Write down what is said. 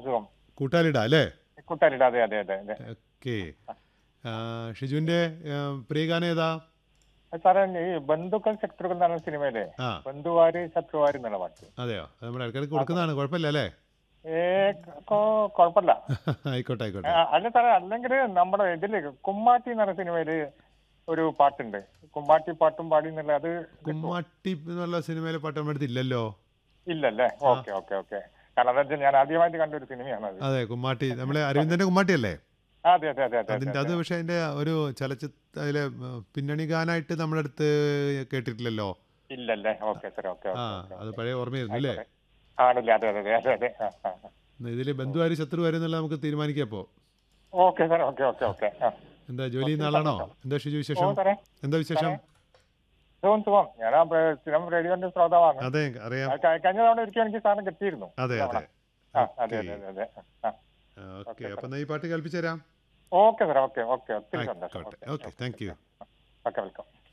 സുഖം കൂട്ടാലിട അല്ലേ കുട്ടാലിട അതെ അതെ അതെ അതെ ഓക്കെ ഷിജുവിന്റെ ആ, പ്രിയഗാനം ഏതാ അത് സാറേ ഈ ബന്ധുക്കൾ ശത്രുക്കൾ എന്നാണ് സിനിമയിലെ ആ ബന്ധുവാര് ശത്രുവാര് എന്നുള്ള പാട്ട് അതെയോ അത് നമ്മൾ ഇടയ്ക്കിടയ്ക്ക് കൊടുക്കുന്നതാണ് കുഴപ്പമില്ല അല്ലേ ഏ കൊ- കുഴപ്പമില്ല ആയിക്കോട്ടെ ആയിക്കോട്ടെ ആ, അല്ല സാറേ അല്ലെങ്കിൽ നമ്മുടെ ഇതില് കുമ്മാട്ടി എന്ന് പറഞ്ഞ സിനിമയില് ഒരു പാട്ടുണ്ട് കുമ്മാട്ടി പാട്ടും പാടി എന്നുള്ള അത് കുമ്മാട്ടി എന്നുള്ള സിനിമയിലെ പാട്ട് നമ്മുടെ അടുത്ത് ഇല്ലല്ലോ ഇല്ലല്ലേ ഓക്കെ ഓക്കെ ഓക്കെ കാരണം എന്താ വെച്ചാൽ ഞാൻ ആദ്യമായിട്ട് കണ്ട ഒരു സിനിമയാണ് അത് അതെ കുമ്മാട്ടി നമ്മളെ അരവിന്ദന്റെ കുമ്മാട്ടി അല്ലേ ആ, അതെ അതെ അതെ അതെ അതിന്റെ അത് പക്ഷെ അതിന്റെ ഒരു ചലച്ചിത്ര അതിലെ ഉം, പിന്നണി ഗാനായിട്ട് നമ്മുടെ അടുത്ത് കേട്ടിട്ടില്ലല്ലോ ഇല്ലല്ലേ ഓക്കെ സാർ ഓക്കെ ആ അത് പഴയ ഓർമ്മയായിരുന്നു അല്ലേ ആണല്ലേ അതെ അതെ അതെ അതെ അതെ ആ, ആ, ആ. ഇതിൽ ബന്ധുവാര് ശത്രുവാര് എന്നുള്ള നമുക്ക് തീരുമാനിക്കാം അപ്പോ okay sir okay okay okay ആ എന്താ ജോലി ചെയ്യുന്ന ആളാണോ എന്താ ഷിജു ഓ വിശേഷം സാറേ എന്താ വിശേഷം സുഖം സുഖം ഞാൻ ആ പ്ര- സ്ഥിരം റേഡിയോന്റെ ശ്രോതാവാണ് അതെ അറിയാം ആ, ക- കഴിഞ്ഞ തവണ ഒരിക്കലും എനിക്ക് സാറിന് കിട്ടിയിരുന്നു അതെ അതെ ആ അതെ അതെ അതെ അതെ ആ ഓക്കെ അപ്പൊ എന്നാ ഈ പാട്ട് കേൾപ്പിച്ചു തരാം ഓക്കെ സാർ ഓക്കെ ഓക്കെ ഒത്തിരി സന്തോഷം ആയിക്കോട്ടെ okay thank you okay welcome